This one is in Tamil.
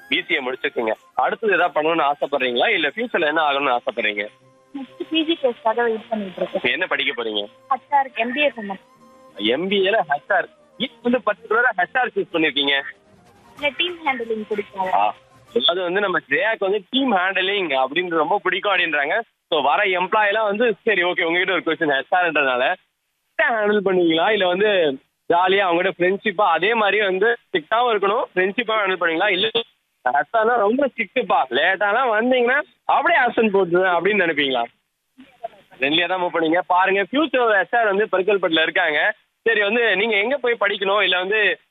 பிசிஏ முடிச்சிருக்கீங்க அடுத்தது ஏதாவது பண்ணணும்னு ஆசைப்படுறீங்களா இல்ல ஃபியூச்சர்ல என்ன ஆகணும்னு ஆசைப்படுறீங்க நெக்ஸ்ட் பிஜி கோர்ஸ்க்காக வெயிட் பண்ணிட்டு இருக்கேன் இப்ப என்ன படிக்க போறீங்க ஹச்ஆர் எம்பிஏ பண்ணேன் எம்பிஏல ஹெச்ஆர் ஏன் வந்து பர்டிகுலரா ஹெச்ஆர் சூஸ் பண்ணிருக்கீங்க இல்லை டீம் ஹேண்டலிங் பிடிக்காது அது வந்து நம்ம ஸ்ரேயாக்கு வந்து டீம் ஹேண்டலிங் அப்படின்னு ரொம்ப பிடிக்கும் அப்படின்றாங்க ஸோ வர எம்ப்ளாய் எல்லாம் வந்து சரி ஓகே உங்ககிட்ட ஒரு கொஸ்டின் ஹெச்ஆர்ன்றதுனால ஹேண்டில் பண்ணுவீங்களா இல்ல வந்து ஜாலியா அவங்ககிட்ட ஃப்ரெண்ட்ஷிப்பா அதே மாதிரி வந்து ஸ்ட்ரிக்டாவும் இருக்கணும் ஃப்ரெண்ட்ஷிப்பா ஹேண்டில் பண்ணுவீங்களா இல்ல ஹெச்ஆர்னா ரொம்ப ஸ்ட்ரிக்ட்டுப்பா லேட்டாலாம் வந்தீங்கன்னா அப்படியே ஆப்சன்ட் போட்டுருவேன் அப்படின்னு நினைப்பீங்களா ரெண்டுலயே தான் மூவ் பண்ணீங்க பாருங்க ஃபியூச்சர் ஹெச்ஆர் வந்து பெருக்கல்பட்டில் இருக்காங்க சரி வந்து நீங்க எங்க போய் படிக்கணும் இல்ல வந்து